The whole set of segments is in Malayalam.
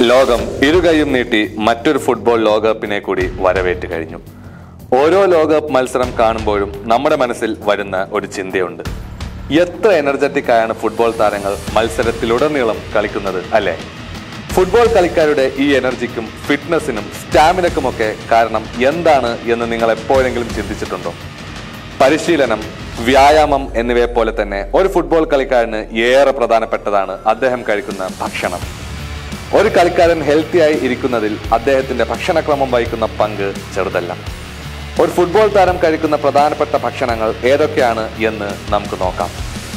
ലോകം ഇരുകൈയും നീട്ടി മറ്റൊരു ഫുട്ബോൾ ലോകകപ്പിനെ കൂടി വരവേറ്റ് കഴിഞ്ഞു ഓരോ ലോകകപ്പ് മത്സരം കാണുമ്പോഴും നമ്മുടെ മനസ്സിൽ വരുന്ന ഒരു ചിന്തയുണ്ട് എത്ര എനർജറ്റിക് ആയാണ് ഫുട്ബോൾ താരങ്ങൾ മത്സരത്തിലുടനീളം കളിക്കുന്നത് അല്ലേ ഫുട്ബോൾ കളിക്കാരുടെ ഈ എനർജിക്കും ഫിറ്റ്നസിനും സ്റ്റാമിനക്കുമൊക്കെ കാരണം എന്താണ് എന്ന് നിങ്ങൾ എപ്പോഴെങ്കിലും ചിന്തിച്ചിട്ടുണ്ടോ പരിശീലനം വ്യായാമം എന്നിവയെ പോലെ തന്നെ ഒരു ഫുട്ബോൾ കളിക്കാരന് ഏറെ പ്രധാനപ്പെട്ടതാണ് അദ്ദേഹം കഴിക്കുന്ന ഭക്ഷണം ഒരു കളിക്കാരൻ ഹെൽത്തിയായി ഇരിക്കുന്നതിൽ അദ്ദേഹത്തിന്റെ ഭക്ഷണക്രമം വഹിക്കുന്ന പങ്ക് ചെറുതല്ല ഒരു ഫുട്ബോൾ താരം കഴിക്കുന്ന പ്രധാനപ്പെട്ട ഭക്ഷണങ്ങൾ ഏതൊക്കെയാണ് എന്ന് നമുക്ക് നോക്കാം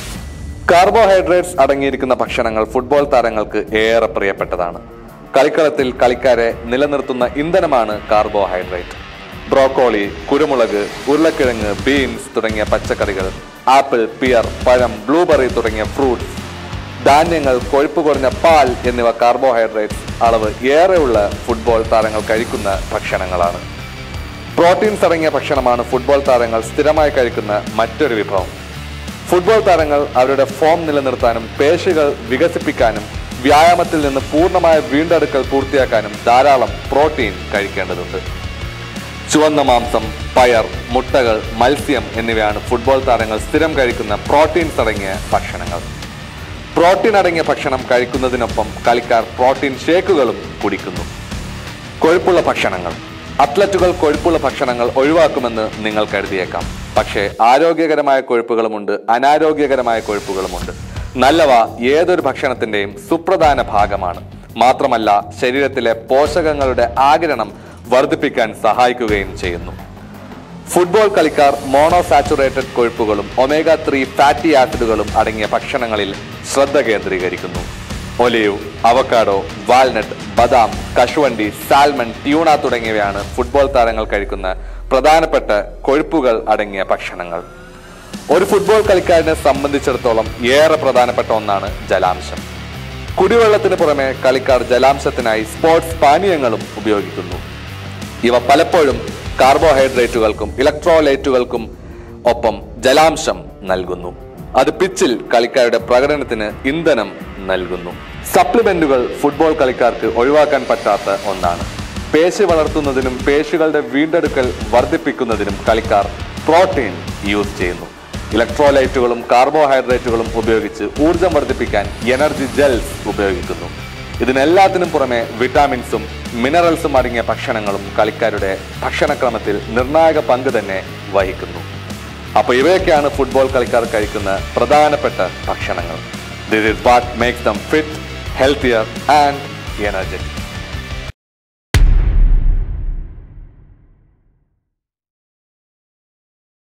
കാർബോഹൈഡ്രേറ്റ്സ് അടങ്ങിയിരിക്കുന്ന ഭക്ഷണങ്ങൾ ഫുട്ബോൾ താരങ്ങൾക്ക് ഏറെ പ്രിയപ്പെട്ടതാണ് കളിക്കളത്തിൽ കളിക്കാരെ നിലനിർത്തുന്ന ഇന്ധനമാണ് കാർബോഹൈഡ്രേറ്റ് ബ്രോക്കോളി കുരുമുളക് ഉരുളക്കിഴങ്ങ് ബീൻസ് തുടങ്ങിയ പച്ചക്കറികൾ ആപ്പിൾ പിയർ പഴം ബ്ലൂബെറി തുടങ്ങിയ ഫ്രൂട്ട്സ് ധാന്യങ്ങൾ കൊഴുപ്പ് കുറഞ്ഞ പാൽ എന്നിവ കാർബോഹൈഡ്രേറ്റ്സ് അളവ് ഏറെയുള്ള ഫുട്ബോൾ താരങ്ങൾ കഴിക്കുന്ന ഭക്ഷണങ്ങളാണ് പ്രോട്ടീൻസ് അടങ്ങിയ ഭക്ഷണമാണ് ഫുട്ബോൾ താരങ്ങൾ സ്ഥിരമായി കഴിക്കുന്ന മറ്റൊരു വിഭവം ഫുട്ബോൾ താരങ്ങൾ അവരുടെ ഫോം നിലനിർത്താനും പേശികൾ വികസിപ്പിക്കാനും വ്യായാമത്തിൽ നിന്ന് പൂർണ്ണമായ വീണ്ടെടുക്കൽ പൂർത്തിയാക്കാനും ധാരാളം പ്രോട്ടീൻ കഴിക്കേണ്ടതുണ്ട് ചുവന്ന മാംസം പയർ മുട്ടകൾ മത്സ്യം എന്നിവയാണ് ഫുട്ബോൾ താരങ്ങൾ സ്ഥിരം കഴിക്കുന്ന പ്രോട്ടീൻസ് അടങ്ങിയ ഭക്ഷണങ്ങൾ പ്രോട്ടീൻ അടങ്ങിയ ഭക്ഷണം കഴിക്കുന്നതിനൊപ്പം കളിക്കാർ പ്രോട്ടീൻ ഷേക്കുകളും കുടിക്കുന്നു കൊഴുപ്പുള്ള ഭക്ഷണങ്ങൾ അത്ലറ്റുകൾ കൊഴുപ്പുള്ള ഭക്ഷണങ്ങൾ ഒഴിവാക്കുമെന്ന് നിങ്ങൾ കരുതിയേക്കാം പക്ഷേ ആരോഗ്യകരമായ കൊഴുപ്പുകളുമുണ്ട് അനാരോഗ്യകരമായ കൊഴുപ്പുകളുമുണ്ട് നല്ലവ ഏതൊരു ഭക്ഷണത്തിന്റെയും സുപ്രധാന ഭാഗമാണ് മാത്രമല്ല ശരീരത്തിലെ പോഷകങ്ങളുടെ ആകിരണം വർദ്ധിപ്പിക്കാൻ സഹായിക്കുകയും ചെയ്യുന്നു ഫുട്ബോൾ കളിക്കാർ മോണോസാച്ചുറേറ്റഡ് കൊഴുപ്പുകളും ഒമേഗ ത്രീ ഫാറ്റി ആസിഡുകളും അടങ്ങിയ ഭക്ഷണങ്ങളിൽ ശ്രദ്ധ കേന്ദ്രീകരിക്കുന്നു ഒലിവ് അവക്കാഡോ വാൽനട്ട് ബദാം കശുവണ്ടി സാൽമൺ ട്യൂണ തുടങ്ങിയവയാണ് ഫുട്ബോൾ താരങ്ങൾ കഴിക്കുന്ന പ്രധാനപ്പെട്ട കൊഴുപ്പുകൾ അടങ്ങിയ ഭക്ഷണങ്ങൾ ഒരു ഫുട്ബോൾ കളിക്കാരനെ സംബന്ധിച്ചിടത്തോളം ഏറെ പ്രധാനപ്പെട്ട ഒന്നാണ് ജലാംശം കുടിവെള്ളത്തിന് പുറമെ കളിക്കാർ ജലാംശത്തിനായി സ്പോർട്സ് പാനീയങ്ങളും ഉപയോഗിക്കുന്നു ഇവ പലപ്പോഴും കാർബോഹൈഡ്രേറ്റുകൾക്കും ഇലക്ട്രോലൈറ്റുകൾക്കും ഒപ്പം ജലാംശം നൽകുന്നു അത് പിച്ചിൽ കളിക്കാരുടെ പ്രകടനത്തിന് ഇന്ധനം നൽകുന്നു സപ്ലിമെന്റുകൾ ഫുട്ബോൾ കളിക്കാർക്ക് ഒഴിവാക്കാൻ പറ്റാത്ത ഒന്നാണ് പേശി വളർത്തുന്നതിനും പേശികളുടെ വീണ്ടെടുക്കൽ വർദ്ധിപ്പിക്കുന്നതിനും കളിക്കാർ പ്രോട്ടീൻ യൂസ് ചെയ്യുന്നു ഇലക്ട്രോലൈറ്റുകളും കാർബോഹൈഡ്രേറ്റുകളും ഉപയോഗിച്ച് ഊർജം വർദ്ധിപ്പിക്കാൻ എനർജി ജെൽസ് ഉപയോഗിക്കുന്നു ഇതിനെല്ലാത്തിനും പുറമെ വിറ്റാമിൻസും മിനറൽസും അടങ്ങിയ ഭക്ഷണങ്ങളും കളിക്കാരുടെ ഭക്ഷണക്രമത്തിൽ നിർണായക പങ്ക് തന്നെ വഹിക്കുന്നു അപ്പോൾ ഇവയൊക്കെയാണ് ഫുട്ബോൾ കളിക്കാർ കഴിക്കുന്ന പ്രധാനപ്പെട്ട ഭക്ഷണങ്ങൾ this is what makes them fit healthier and energetic